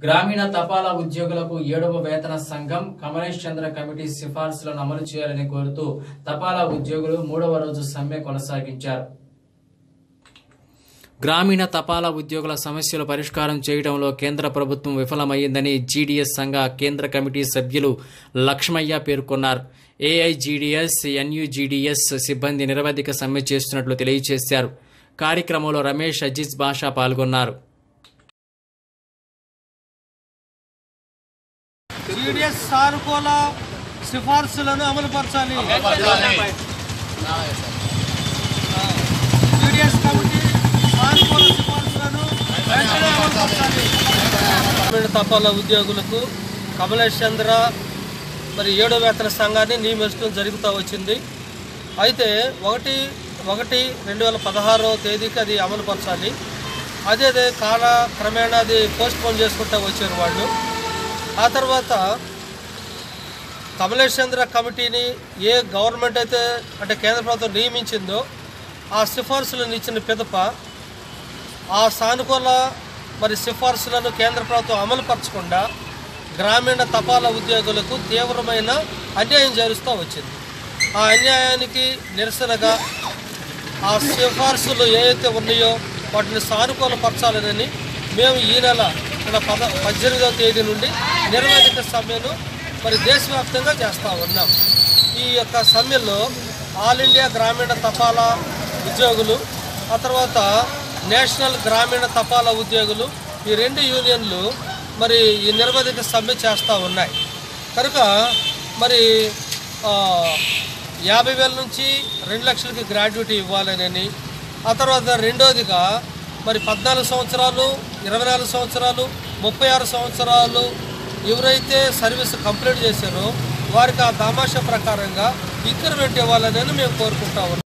గ్రామీణ తపాలా ఉద్యోగులకు ఏడవ వేతన సంఘం కమలేష్ చంద్ర కమిటీ సిఫార్సులను అమలు చేయాలని కోరుతూ తపాలా ఉద్యోగులు మూడవ రోజు సమ్మె కొనసాగించారు గ్రామీణ తపాలా ఉద్యోగుల సమస్యలు పరిష్కారం చేయడంలో కేంద్ర ప్రభుత్వం విఫలమైందని జీడీఎస్ సంఘ కేంద్ర కమిటీ సభ్యులు లక్ష్మయ్య పేర్కొన్నారు ఏఐజీడీఎస్ ఎన్యూజీడీఎస్ సిబ్బంది నిరవధిక సమ్మె చేస్తున్నట్లు తెలియజేశారు కార్యక్రమంలో రమేష్ అజీజ్ బాషా పాల్గొన్నారు జీడిఎస్ సానుకూల సిఫార్సులను అమలుపరచాలి జీడిఎస్ కమిటీ సానుకూల సిఫార్సులను వెంటనే అమలుపరచాలి గ్రామీణ తపాలా ఉద్యోగులకు కమలేష్ చంద్ర మరి ఏడో వేతన సంఘాన్ని నియమించడం జరుగుతూ వచ్చింది అయితే ఒకటి ఒకటి రెండు వేల పదహారో తేదీకి అది అమలుపరచాలి అదే అదే కాల క్రమేణా అది పోస్ట్ పోన్ చేసుకుంటూ వచ్చారు వాళ్ళు ఆ తర్వాత కమలేష్ చంద్ర కమిటీని ఏ గవర్నమెంట్ అయితే అంటే కేంద్ర ప్రభుత్వం నియమించిందో ఆ సిఫార్సులను ఇచ్చిన పిదప ఆ సానుకూల మరి సిఫార్సులను కేంద్ర ప్రభుత్వం అమలుపరచకుండా గ్రామీణ తపాలా ఉద్యోగులకు తీవ్రమైన అన్యాయం జరుస్తూ వచ్చింది ఆ అన్యాయానికి నిరసనగా ఆ సిఫార్సులు ఏవైతే ఉన్నాయో వాటిని సానుకూలపరచాలని మేము ఈ నెల మన పద పద్దెనిమిదవ తేదీ నుండి నిర్వహిత సమ్మెను మరి దేశవ్యాప్తంగా చేస్తూ ఉన్నాం ఈ యొక్క సమ్మెలో ఆల్ ఇండియా గ్రామీణ తపాలా ఉద్యోగులు ఆ తర్వాత నేషనల్ గ్రామీణ తపాలా ఉద్యోగులు ఈ రెండు యూనియన్లు మరి ఈ నిర్వధిక సమ్మె చేస్తూ ఉన్నాయి కనుక మరి ఆ, యాభై వేల నుంచి రెండు లక్షలకి గ్రాడ్యుయేటీ ఇవ్వాలని ఆ తర్వాత రెండోదిగా మరి పద్నాలుగు సంవత్సరాలు ఇరవై నాలుగు సంవత్సరాలు ముప్పై ఆరు సంవత్సరాలు ఎవరైతే సర్వీస్ కంప్లీట్ చేశారో వారికి ఆ దామాషా ప్రకారంగా ఇంక్రిమెంట్ ఇవ్వాలని మేము కోరుకుంటా ఉన్నాం